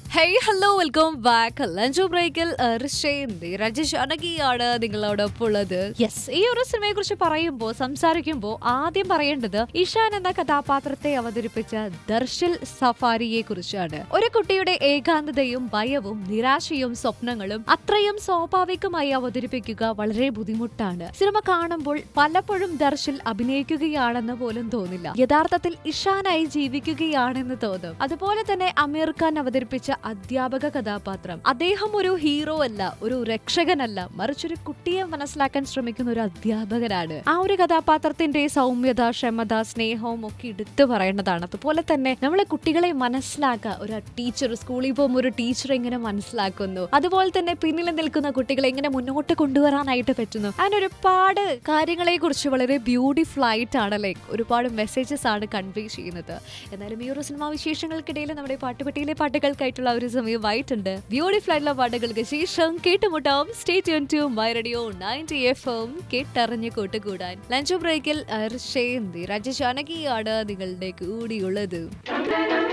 hey hello welcome back lunch ബ്രേക്കിൽ രാജേഷ് അനകിയാണ് നിങ്ങളോടൊപ്പം ഉള്ളത് യെസ് ഈ ഒരു സിനിമയെ കുറിച്ച് പറയുമ്പോൾ സംസാരിക്കുമ്പോൾ ആദ്യം പറയേണ്ടത് ഇഷാൻ എന്ന കഥാപാത്രത്തെ അവതരിപ്പിച്ച ദർശൽ സഫാരിയെ കുറിച്ചാണ് ഒരു കുട്ടിയുടെ ഏകാന്തതയും ഭയവും നിരാശയും സ്വപ്നങ്ങളും അത്രയും സ്വാഭാവികമായി അവതരിപ്പിക്കുക വളരെ ബുദ്ധിമുട്ടാണ് സിനിമ കാണുമ്പോൾ പലപ്പോഴും ദർശൽ അഭിനയിക്കുകയാണെന്ന് പോലും തോന്നില്ല യഥാർത്ഥത്തിൽ ഇഷാനായി ജീവിക്കുകയാണെന്ന് തോന്നും അതുപോലെ തന്നെ അമീർ ഖാൻ അവതരിപ്പിച്ച അധ്യാപക കഥാപാത്രം അദ്ദേഹം ഒരു ഹീറോ അല്ല ഒരു രക്ഷകനല്ല മറിച്ചൊരു കുട്ടിയെ മനസ്സിലാക്കാൻ ശ്രമിക്കുന്ന ഒരു അധ്യാപകനാണ് ആ ഒരു കഥാപാത്രത്തിന്റെ സൗമ്യത ക്ഷമത സ്നേഹവും ഒക്കെ എടുത്തു പറയേണ്ടതാണ് അതുപോലെ തന്നെ നമ്മളെ കുട്ടികളെ മനസ്സിലാക്കുക ഒരു ടീച്ചർ സ്കൂളിൽ പോകുമ്പോൾ ഒരു ടീച്ചർ എങ്ങനെ മനസ്സിലാക്കുന്നു അതുപോലെ തന്നെ പിന്നിൽ നിൽക്കുന്ന കുട്ടികളെ എങ്ങനെ മുന്നോട്ട് കൊണ്ടുവരാനായിട്ട് പറ്റുന്നു അങ്ങനെ ഒരുപാട് കാര്യങ്ങളെ കുറിച്ച് വളരെ ബ്യൂട്ടിഫുൾ ആയിട്ടാണ് ലൈക്ക് ഒരുപാട് മെസ്സേജസ് ആണ് കൺവേ ചെയ്യുന്നത് എന്നാലും ഈ ഒരു സിനിമാ വിശേഷങ്ങൾക്കിടയിൽ നമ്മുടെ പാട്ടുപെട്ടിയിലെ പാട്ടുകൾക്കായിട്ടുള്ള ഒരു സമയമായിട്ടുണ്ട് ബ്യൂട്ടിഫുൾ ആയിട്ടുള്ള പാട്ടുകൾക്ക് ശേഷം കേട്ടുമുട്ടാം stay tune to my radio ninety F M കേട്ടറിഞ്ഞ് കൂട്ടുകൂടാൻ ലഞ്ച് ബ്രേക്കിൽ അർഷേന്തി രാജേഷ് അനകിയാണ് നിങ്ങളുടെ കൂടിയുള്ളത്